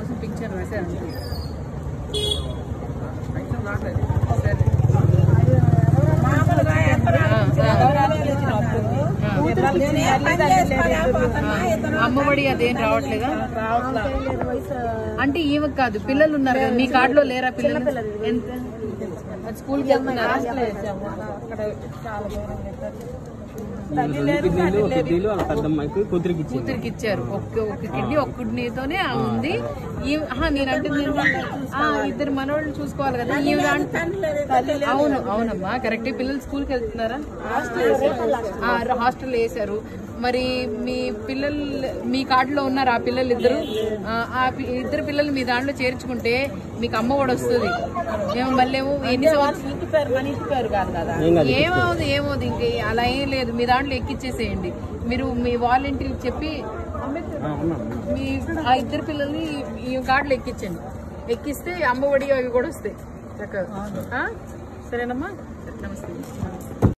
కోసం పింఛన్ వేసారు అంతే సరే మామూలుగా ఎంతరాలు ఎవరాలు ఇచ్చినప్పుడు నేను ఏ పని చేసుకోలేకపోతున్నా ఇతను అమ్మఒడి అదేం రావట్లేదా అంటే ఈమె కాదు పిల్లలు ఉన్నారు కదా మీ కార్డులో లేరా పిల్లలు ఎంత అది స్కూల్కి వెళ్తున్నారా తల్లి లేదు తండ్రి లేదు కిడ్నీలు వాళ్ళ పెద్దమ్మాయికి కూతురికి ఇచ్చింది కూతురికి ఇచ్చారు ఒక్క ఒక్క కిడ్నీ ఒక్క కిడ్నీతోనే ఉంది ఈ- ఆహా, నేను అంటుంది ఏంటంటే, ఆ, ఇద్దరు మనోళ్ళు చూసుకోవాలి కదా ఈ దాంట్లో తండ్రి లేదు తల్లి లేదు అవును అవునమ్మా కరెక్ట్ పిల్లలు స్కూల్కి వెళ్తున్నారా ఆ, హాస్టల్ వేసారు మరి మీ పిల్లలు మీ కార్డులో ఉన్నారు ఆ పిల్లలు ఇద్దరు ఆ, ఆ పి- ఇద్దరు పిల్లలు మీ దాంట్లో చేర్చుకుంటే మీకు అమ్మ కూడా వస్తుంది మేము మళ్ళీ ఏమో ఎన్ని సంవత్సరాలు ఇంటి పేరు మన ఇంటి పేరు కాదు కదా ఏం కాదు ఏమవుతుంది ఏమవుతుంది ఇంక అలా ఏం లేదు మీ దాంట్లో ఎక్కిచ్చేసేయండి మీరు మీ వాలంటీర్కి చెప్పి ఆ, ఉన్నాం మీ ఆ ఇద్దరు పిల్లల్ని ఈ కార్డులు ఎక్కించండి ఎక్కిస్తే అమ్మ ఒడి అవి కూడా వస్తాయి చక్కగా ఆ? సరేనమ్మా నమస్తే